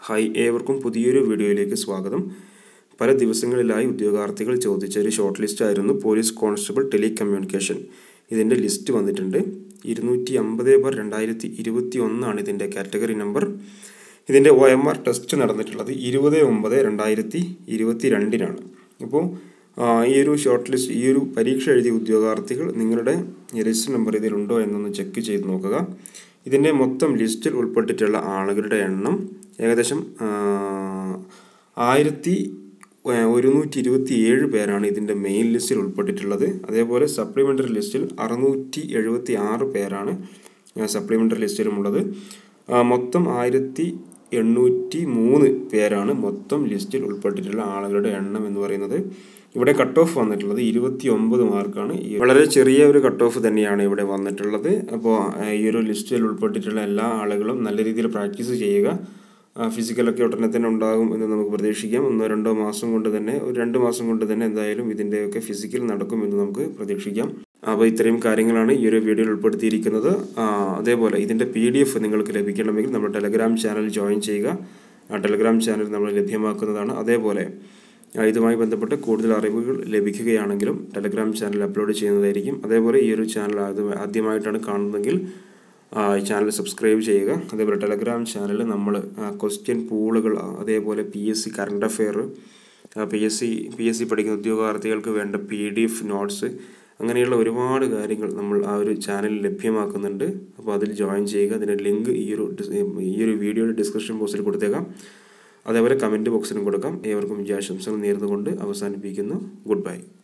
hi ഏവർക്കും പുതിയൊരു വീഡിയോയിലേക്ക് സ്വാഗതം പല ദിവസങ്ങളിലായി ഉദ്യോഗാർത്ഥികൾ ചോദിച്ച ഒരു ഷോർട്ട് ലിസ്റ്റ് ആയിരുന്നു പോലീസ് കോൺസ്റ്റബിൾ ടെലികമ്മ്യൂണിക്കേഷൻ ഇതിൻ്റെ ലിസ്റ്റ് വന്നിട്ടുണ്ട് ഇരുന്നൂറ്റി അമ്പത് ബാർ രണ്ടായിരത്തി ഇരുപത്തി ഒന്നാണ് ഇതിൻ്റെ കാറ്റഗറി നമ്പർ ഇതിൻ്റെ ഒ എം ആർ ടെസ്റ്റ് നടന്നിട്ടുള്ളത് ഇരുപത് ഒമ്പത് രണ്ടായിരത്തി ഇരുപത്തി രണ്ടിനാണ് അപ്പോൾ ആ, ഈ ഒരു ഷോർട്ട് ലിസ്റ്റ് ഈ ഒരു പരീക്ഷ എഴുതിയ ഉദ്യോഗാർത്ഥികൾ നിങ്ങളുടെ രജിസ്റ്റർ നമ്പർ ഇതിലുണ്ടോ എന്നൊന്ന് ചെക്ക് ചെയ്ത് നോക്കുക ഇതിൻ്റെ മൊത്തം ലിസ്റ്റിൽ ഉൾപ്പെട്ടിട്ടുള്ള ആളുകളുടെ എണ്ണം ഏകദേശം ആ, ആയിരത്തി ഏഹ്, ഒരുന്നൂറ്റി ഇരുപത്തി ഏഴ് പേരാണ് ഇതിൻ്റെ മെയിൻ ലിസ്റ്റിൽ ഉൾപ്പെട്ടിട്ടുള്ളത് അതേപോലെ സപ്ലിമെൻ്ററി ലിസ്റ്റിൽ അറുന്നൂറ്റി എഴുപത്തി ആറ് പേരാണ് സപ്ലിമെൻ്ററി ലിസ്റ്റിലുമുള്ളത് ആ, മൊത്തം ആയിരത്തി എണ്ണൂറ്റി മൂന്ന് പേരാണ് മൊത്തം ലിസ്റ്റിൽ ഉൾപ്പെട്ടിട്ടുള്ള ആളുകളുടെ എണ്ണം എന്ന് പറയുന്നത് ഇവിടെ കട്ട് ഓഫ് വന്നിട്ടുള്ളത് ഇരുപത്തി ഒമ്പത് മാർക്കാണ് ഈ- വളരെ ചെറിയ ഒരു കട്ട് ഓഫ് തന്നെയാണ് ഇവിടെ വന്നിട്ടുള്ളത് അപ്പോൾ ഈ ഒരു ലിസ്റ്റിൽ ഉൾപ്പെട്ടിട്ടുള്ള എല്ലാ ആളുകളും നല്ല രീതിയിൽ പ്രാക്ടീസ് ചെയ്യുക ആ, ഫിസിക്കലൊക്കെ ഉടനെ തന്നെ ഉണ്ടാകും എന്ന് നമുക്ക് പ്രതീക്ഷിക്കാം ഒന്നോ രണ്ടോ മാസം കൊണ്ട് തന്നെ ഒരു രണ്ട് മാസം കൊണ്ട് തന്നെ എന്തായാലും ഇതിൻ്റെയൊക്കെ ഫിസിക്കൽ നടക്കും എന്ന് നമുക്ക് പ്രതീക്ഷിക്കാം അപ്പോൾ ഇത്രയും കാര്യങ്ങളാണ് ഈ ഒരു വീഡിയോയിൽ ഉൾപ്പെടുത്തിയിരിക്കുന്നത് ആ, അതേപോലെ ഇതിൻ്റെ പി ഡി എഫ് നിങ്ങൾക്ക് ലഭിക്കണമെങ്കിൽ നമ്മുടെ ടെലഗ്രാം ചാനൽ ജോയിൻ ചെയ്യുക ആ ടെലഗ്രാം ചാനൽ നമ്മൾ ലഭ്യമാക്കുന്നതാണ് അതേപോലെ ആ, ഇതുമായി ബന്ധപ്പെട്ട് കൂടുതൽ അറിവുകൾ ലഭിക്കുകയാണെങ്കിലും ടെലഗ്രാം ചാനൽ അപ്ലോഡ് ചെയ്യുന്നതായിരിക്കും അതേപോലെ ഈ ഒരു ചാനൽ ആദ്യ- ആദ്യമായിട്ടാണ് കാണുന്നതെങ്കിൽ ആ, ഈ ചാനൽ സബ്സ്ക്രൈബ് ചെയ്യുക അതേപോലെ ടെലഗ്രാം ചാനൽ നമ്മൾ ക്വസ്റ്റ്യൻ പൂളുകൾ അതേപോലെ P S C current affair P S C P S C പഠിക്കുന്ന ഉദ്യോഗാർത്ഥികൾക്ക് വേണ്ട പി ഡി എഫ് നോട്ട്സ് അങ്ങനെയുള്ള ഒരുപാട് കാര്യങ്ങൾ നമ്മൾ ആ ഒരു ചാനലിൽ ലഭ്യമാക്കുന്നുണ്ട് അപ്പോൾ അതിൽ ജോയിൻ ചെയ്യുക അതിൻ്റെ ലിങ്ക് ഈ ഒരു ഡിസ്- ഈ ഒരു വീഡിയോയുടെ ഡിസ്ക്രിപ്ഷൻ ബോക്സിൽ കൊടുത്തേക്കാം അതേപോലെ കമൻറ്റ് ബോക്സിലും കൊടുക്കാം ഏവർക്കും വിജയാശംസകൾ നേർന്നുകൊണ്ട് അവസാനിപ്പിക്കുന്നു ഗുഡ് ബൈ